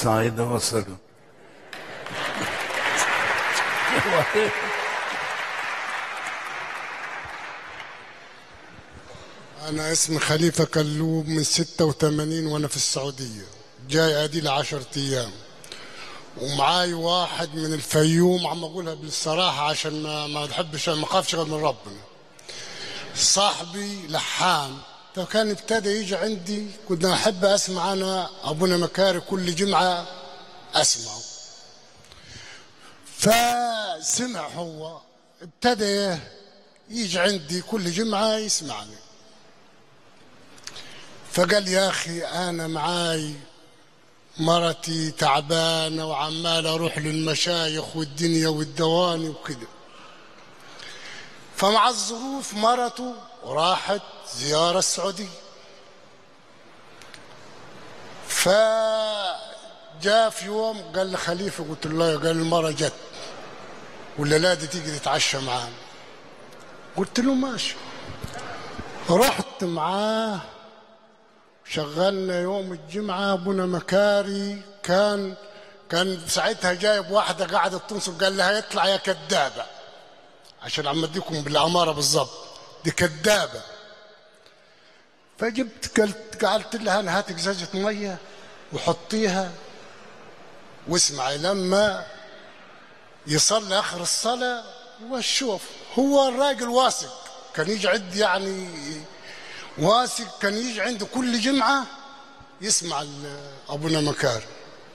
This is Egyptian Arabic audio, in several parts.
صعيد مصر أنا اسمي خليفة كلوب من 86 وأنا في السعودية جاي أدي لي 10 أيام ومعاي واحد من الفيوم عم أقولها بالصراحة عشان ما ما بحبش ما أخافش غير من ربنا صاحبي لحان فكان ابتدى يجي عندي كنا أحب أسمع أنا أبونا مكاري كل جمعة أسمعه فسمع هو ابتدى يجي عندي كل جمعة يسمعني فقال يا أخي أنا معاي مرتي تعبانة وعمال أروح للمشايخ والدنيا والدواني وكده فمع الظروف مرته راحت زيارة السعودية فجاء في يوم قال لي خليفة قلت له قال المرة جت ولا لا دي تيجي تتعشى معانا قلت له ماشي رحت معاه شغلنا يوم الجمعة أبونا مكاري كان كان ساعتها جايب واحدة قاعدة تنصب قال لها يطلع يا كدابة عشان عم اديكم بالعمارة بالظبط دي كدابة فجبت قلت قالت لها انا هات ازازة مية وحطيها واسمعي لما يصلي اخر الصلاة وشوف هو الراجل واثق كان يجي عندي يعني واثق كان يجي عنده كل جمعة يسمع أبونا مكار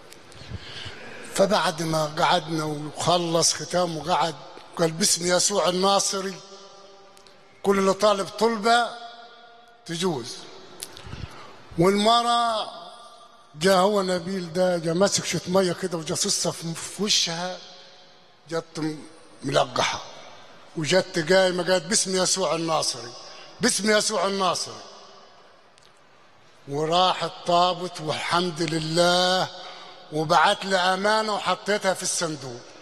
فبعد ما قعدنا وخلص ختام وقعد قال باسم يسوع الناصري كل اللي طالب طلبة تجوز والمرة جاء هو نبيل ده جاء ماسك شوية مية كده وجا صصة في وشها جت ملقحة وجت قايمة قالت باسم يسوع الناصري باسم يسوع الناصري وراحت طابت والحمد لله وبعت لي أمانة وحطيتها في الصندوق